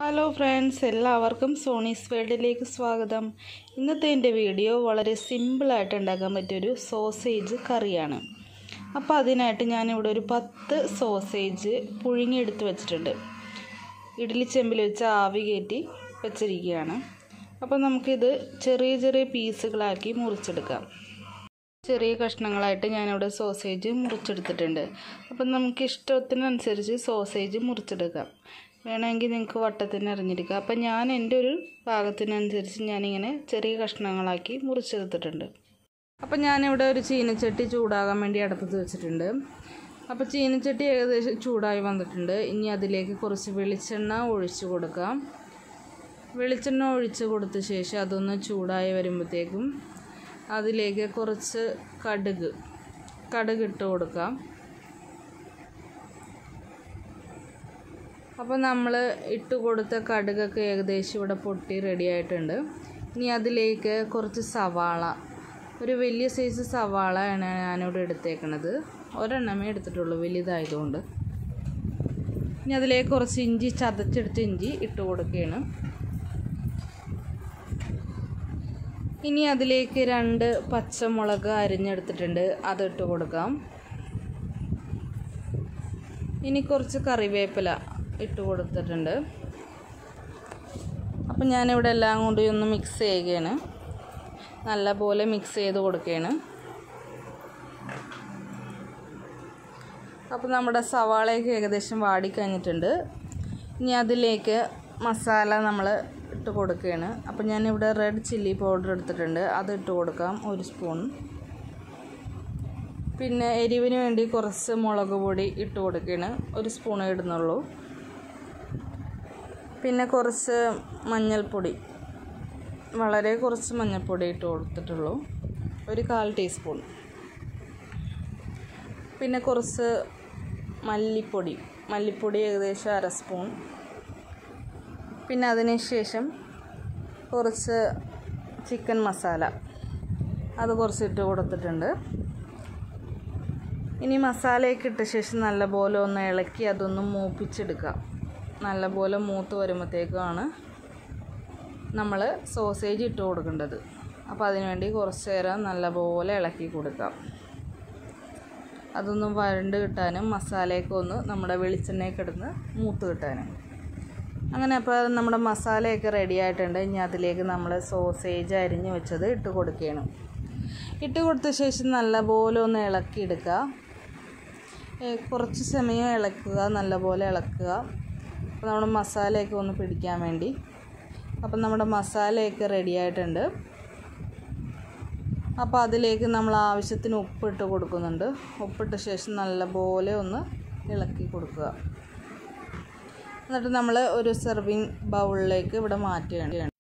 hello friends എല്ലാവർക്കും സോണീസ് വേൾഡിലേക്ക് സ്വാഗതം ഇന്നത്തെ എൻ്റെ വീഡിയോ വളരെ സിമ്പിളായിട്ട് ഉണ്ടാക്കാൻ പറ്റിയൊരു സോസേജ് കറിയാണ് അപ്പോൾ അതിനായിട്ട് ഞാനിവിടെ ഒരു പത്ത് സോസേജ് പുഴുങ്ങിയെടുത്ത് വെച്ചിട്ടുണ്ട് ഇഡ്ഡലി ചെമ്പിൽ വെച്ച് ആവി കയറ്റി വെച്ചിരിക്കുകയാണ് അപ്പോൾ നമുക്കിത് ചെറിയ ചെറിയ പീസുകളാക്കി മുറിച്ചെടുക്കാം ചെറിയ കഷ്ണങ്ങളായിട്ട് ഞാനിവിടെ സോസേജ് മുറിച്ചെടുത്തിട്ടുണ്ട് അപ്പം നമുക്ക് ഇഷ്ടത്തിനനുസരിച്ച് സോസേജ് മുറിച്ചെടുക്കാം വേണമെങ്കിൽ നിങ്ങൾക്ക് വട്ടത്തിന് അറിഞ്ഞെടുക്കാം അപ്പം ഞാൻ എൻ്റെ ഒരു പാകത്തിനനുസരിച്ച് ഞാനിങ്ങനെ ചെറിയ കഷ്ണങ്ങളാക്കി മുറിച്ചെടുത്തിട്ടുണ്ട് അപ്പം ഞാനിവിടെ ഒരു ചീനച്ചട്ടി ചൂടാകാൻ വേണ്ടി അടുപ്പത്ത് വെച്ചിട്ടുണ്ട് അപ്പോൾ ചീനച്ചട്ടി ഏകദേശം ചൂടായി വന്നിട്ടുണ്ട് ഇനി അതിലേക്ക് കുറച്ച് വെളിച്ചെണ്ണ ഒഴിച്ച് കൊടുക്കാം വെളിച്ചെണ്ണ ഒഴിച്ച് കൊടുത്ത ശേഷം അതൊന്ന് ചൂടായി വരുമ്പോഴത്തേക്കും അതിലേക്ക് കുറച്ച് കടുക് കടുക് ഇട്ട് കൊടുക്കാം അപ്പോൾ നമ്മൾ ഇട്ട് കൊടുത്ത കടുകൊക്കെ ഏകദേശം ഇവിടെ പൊട്ടി റെഡി ആയിട്ടുണ്ട് ഇനി അതിലേക്ക് കുറച്ച് സവാള ഒരു വലിയ സൈസ് സവാളയാണ് ഞാനിവിടെ എടുത്തേക്കണത് ഒരെണ്ണമേ എടുത്തിട്ടുള്ളൂ വലുതായതുകൊണ്ട് ഇനി അതിലേക്ക് കുറച്ച് ഇഞ്ചി ചതച്ചെടുത്ത ഇഞ്ചി ഇട്ട് കൊടുക്കുകയാണ് ഇനി അതിലേക്ക് രണ്ട് പച്ചമുളക് അരിഞ്ഞെടുത്തിട്ടുണ്ട് അതിട്ട് കൊടുക്കാം ഇനി കുറച്ച് കറിവേപ്പില ഇട്ട് കൊടുത്തിട്ടുണ്ട് അപ്പം ഞാനിവിടെ എല്ലാം കൂടി ഒന്ന് മിക്സ് ചെയ്യുകയാണ് നല്ലപോലെ മിക്സ് ചെയ്ത് കൊടുക്കുകയാണ് അപ്പോൾ നമ്മുടെ സവാളയൊക്കെ ഏകദേശം വാടിക്കഴിഞ്ഞിട്ടുണ്ട് ഇനി അതിലേക്ക് മസാല നമ്മൾ ഇട്ട് കൊടുക്കുകയാണ് അപ്പോൾ ഞാനിവിടെ റെഡ് ചില്ലി പൗഡർ എടുത്തിട്ടുണ്ട് അത് ഇട്ട് കൊടുക്കാം ഒരു സ്പൂൺ പിന്നെ എരിവിന് വേണ്ടി കുറച്ച് മുളക് പൊടി ഇട്ട് കൊടുക്കുകയാണ് ഒരു സ്പൂൺ ഇടുന്നുള്ളൂ പിന്നെ കുറച്ച് മഞ്ഞൾപ്പൊടി വളരെ കുറച്ച് മഞ്ഞൾപ്പൊടി ഇട്ട് കൊടുത്തിട്ടുള്ളൂ ഒരു കാൽ ടീസ്പൂൺ പിന്നെ കുറച്ച് മല്ലിപ്പൊടി മല്ലിപ്പൊടി ഏകദേശം അര സ്പൂൺ പിന്നെ അതിന് ശേഷം കുറച്ച് ചിക്കൻ മസാല അത് കുറച്ച് ഇട്ട് കൊടുത്തിട്ടുണ്ട് ഇനി മസാലയൊക്കെ ഇട്ട ശേഷം നല്ലപോലെ ഒന്ന് ഇളക്കി അതൊന്ന് മൂപ്പിച്ചെടുക്കുക നല്ലപോലെ മൂത്ത് വരുമ്പോഴത്തേക്കാണ് നമ്മൾ സോസേജ് ഇട്ട് കൊടുക്കേണ്ടത് അപ്പോൾ അതിനുവേണ്ടി കുറച്ച് നേരം നല്ലപോലെ ഇളക്കി കൊടുക്കാം അതൊന്ന് വരണ്ട് കിട്ടാനും മസാലയൊക്കെ ഒന്ന് നമ്മുടെ വെളിച്ചെണ്ണയൊക്കെ ഇടുന്ന് മൂത്ത് കിട്ടാനും അങ്ങനെ അപ്പോൾ നമ്മുടെ മസാലയൊക്കെ റെഡി ആയിട്ടുണ്ട് ഇനി അതിലേക്ക് നമ്മൾ സോസേജ് അരിഞ്ഞ് വെച്ചത് ഇട്ട് കൊടുക്കുകയാണ് ഇട്ട് കൊടുത്ത ശേഷം നല്ലപോലെ ഒന്ന് ഇളക്കിയെടുക്കുക കുറച്ച് സമയം ഇളക്കുക നല്ലപോലെ ഇളക്കുക അപ്പോൾ നമ്മുടെ മസാലയൊക്കെ ഒന്ന് പിടിക്കാൻ വേണ്ടി അപ്പം നമ്മുടെ മസാലയൊക്കെ റെഡി ആയിട്ടുണ്ട് അപ്പോൾ അതിലേക്ക് നമ്മൾ ആവശ്യത്തിന് ഉപ്പിട്ട് കൊടുക്കുന്നുണ്ട് ഉപ്പിട്ട ശേഷം നല്ലപോലെ ഒന്ന് ഇളക്കി കൊടുക്കുക എന്നിട്ട് നമ്മൾ ഒരു സെർവിങ് ബൗളിലേക്ക് ഇവിടെ മാറ്റുകയാണ്